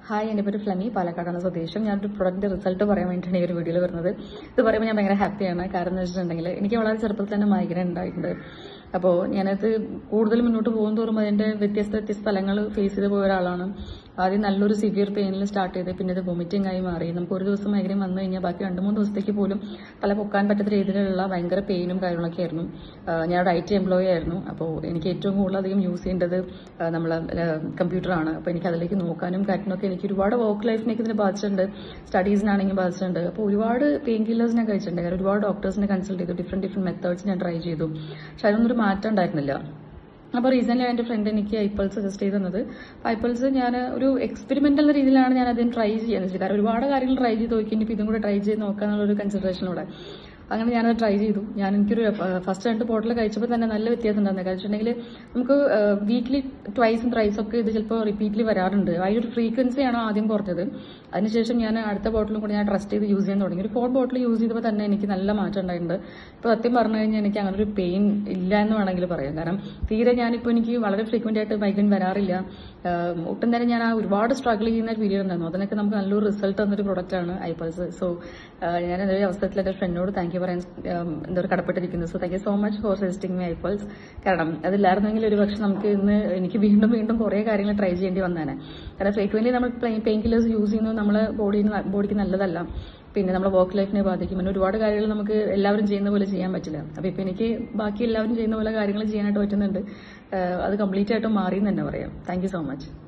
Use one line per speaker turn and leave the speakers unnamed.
hi എൻ്റെ പേര് ഫ്ലമി പാലക്കാടാണ് സ്വദേശം ഞാനൊരു പ്രൊഡക്റ്റിന്റെ റിസൾട്ട് പറയാൻ വേണ്ടിയിട്ടാണ് ഈ ഒരു വീഡിയോയിൽ വരുന്നത് ഇത് പറയുമ്പോൾ ഞാൻ ഭയങ്കര ഹാപ്പിയാണ് കാരണം എന്ന് വെച്ചിട്ടുണ്ടെങ്കിൽ എനിക്ക് വളരെ ചെറുപ്പത്തിൽ തന്നെ മൈഗ്രൈൻ ഉണ്ടായിട്ടുണ്ട് അപ്പോൾ ഞാനത് കൂടുതൽ മുന്നോട്ട് പോകും തോറും അതിൻ്റെ വ്യത്യസ്ത വ്യത്യസ്ത സ്ഥലങ്ങൾ ഫേസ് ചെയ്ത് പോയ ഒരാളാണ് ആദ്യം നല്ലൊരു സിവിയർ പെയിനിൽ സ്റ്റാർട്ട് ചെയ്ത് പിന്നെ ഇത് വൊമിറ്റിംഗ് ആയി മാറി നമുക്ക് ഒരു ദിവസം മൈഗ്രൈൻ വന്നു കഴിഞ്ഞാൽ ബാക്കി രണ്ട് മൂന്ന് ദിവസത്തേക്ക് പോലും തല പൊക്കാൻ പറ്റാത്ത രീതിയിലുള്ള ഭയങ്കര പെയിനും കാര്യങ്ങളൊക്കെ ആയിരുന്നു ആ, ഞാൻ ഒരു ഐ ടി എംപ്ലോയി ആയിരുന്നു അപ്പോൾ എനിക്ക് ഏറ്റവും കൂടുതൽ അധികം യൂസ് ചെയ്യേണ്ടത് നമ്മൾ കമ്പ്യൂട്ടറാണ് അപ്പോൾ എനിക്ക് അതിലേക്ക് നോക്കാനും കാര്യത്തിനൊക്കെ എനിക്ക് ഒരുപാട് വർക്ക് ലൈഫിനൊക്കെ ഇതിനെ ബാധിച്ചിട്ടുണ്ട് സ്റ്റഡീസിനാണെങ്കിൽ ബാധിച്ചിട്ടുണ്ട് അപ്പോൾ ഒരുപാട് പെയിൻ കില്ലേഴ്സ് ഞാൻ കഴിച്ചിട്ടുണ്ട് കാരണം ഒരുപാട് ഡോക്ടേഴ്സിനെ കൺസൾട്ട് ചെയ്തു ഡിഫറെൻറ്റ് ഡിഫറെൻറ്റ് മെത്തേഡ്സ് ഞാൻ ട്രൈ ചെയ്തു പക്ഷെ അതിനൊന്നും ഒരു മാറ്റം ഉണ്ടായിരുന്നില്ല അപ്പോൾ റീസെന്റ് എൻ്റെ ഫ്രണ്ട് എനിക്ക് ഐപ്പിൾസ് സജസ്റ്റ് ചെയ്ത് തന്നത് ഐപ്പിൾസ് ഞാൻ ഒരു എക്സ്പെരിമെന്റൽ എന്ന രീതിയിലാണ് ഞാൻ അതിന് ട്രൈ ചെയ്യാൻ വെച്ചത് കാരണം ഒരുപാട് കാര്യങ്ങൾ ട്രൈ ചെയ്ത് നോക്കി ഇനിയിപ്പോൾ ഇതും കൂടെ ട്രൈ ചെയ്ത് നോക്കാന്നുള്ളൊരു കൺസിഡറേഷനോടെ അങ്ങനെ ഞാനത് ട്രൈ ചെയ്തു ഞാൻ എനിക്കൊരു ഫസ്റ്റ് രണ്ട് ബോട്ടിൽ കഴിച്ചപ്പോൾ തന്നെ നല്ല വ്യത്യാസം ഉണ്ടായിരുന്നു കാരണം വെച്ചിട്ടുണ്ടെങ്കിൽ നമുക്ക് വീക്ക്ലി ട്വൈസും ത്രൈസും ഒക്കെ ഇത് ചിലപ്പോൾ റിപ്പീറ്റ്ലി വരാറുണ്ട് അതിൻ്റെ ഫ്രീക്വൻസിയാണ് ആദ്യം കുറഞ്ഞത് അതിനുശേഷം ഞാൻ അടുത്ത ബോട്ടിലും കൂടി ഞാൻ ട്രസ്റ്റ് ചെയ്ത് യൂസ് ചെയ്യാൻ തുടങ്ങി ഒരു ഫോർ ബോട്ടിൽ യൂസ് ചെയ്തപ്പോൾ തന്നെ എനിക്ക് നല്ല മാറ്റം ഉണ്ടായിട്ടുണ്ട് ഇപ്പോൾ സത്യം പറഞ്ഞു കഴിഞ്ഞാൽ എനിക്ക് അങ്ങനെ ഒരു പെയിൻ ഇല്ല എന്ന് വേണമെങ്കിൽ പറയാം കാരണം തീരെ ഞാനിപ്പോൾ എനിക്ക് വളരെ ഫ്രീക്വന്റ് ആയിട്ട് മൈഗ്രൈൻ വരാറില്ല ആഹ് ഒട്ടും തന്നെ ഞാൻ ആ ഒരുപാട് സ്ട്രഗിൾ ചെയ്യുന്ന ഒരു പീരിയഡ് ഉണ്ടായിരുന്നു അതിനൊക്കെ നമുക്ക് നല്ലൊരു റിസൾട്ട് തന്നൊരു പ്രൊഡക്റ്റാണ് ഐപ്പൾസ് സോ ഞാൻ ഒരു അവസരത്തിൽ എൻ്റെ ഫ്രണ്ടിനോട് താങ്ക് യു പറയാൻ ആം, എന്താ പറയുക കടപ്പെട്ടിരിക്കുന്നു so thank you so much for suggesting my ഐപ്പൾസ് കാരണം അതില്ലായിരുന്നെങ്കിൽ ഒരു പക്ഷെ നമുക്ക് ഇന്ന് എനിക്ക് വീണ്ടും വീണ്ടും കുറേ കാര്യങ്ങൾ ട്രൈ ചെയ്യേണ്ടി വന്നേനെ കാരണം ഫ്രീക്വന്റ് നമ്മൾ പെയിൻ കില്ലേഴ്സ് യൂസ് ചെയ്യുന്നത് നമ്മളെ ബോഡിന് ബോഡിക്ക് നല്ലതല്ല പിന്നെ നമ്മുടെ വർക്ക് ലൈഫിനെ ബാധിക്കും പിന്നെ ഒരുപാട് കാര്യങ്ങൾ നമുക്ക് എല്ലാവരും ചെയ്യുന്ന പോലെ ചെയ്യാൻ പറ്റില്ല അപ്പോൾ ഇപ്പം എനിക്ക് ബാക്കി എല്ലാവരും ചെയ്യുന്ന പോലെ കാര്യങ്ങൾ ചെയ്യാനായിട്ട് പറ്റുന്നുണ്ട് ആഹ് അത് കംപ്ലീറ്റ് ആയിട്ട് മാറി എന്ന് തന്നെ പറയാം താങ്ക് യു സോ മച്ച്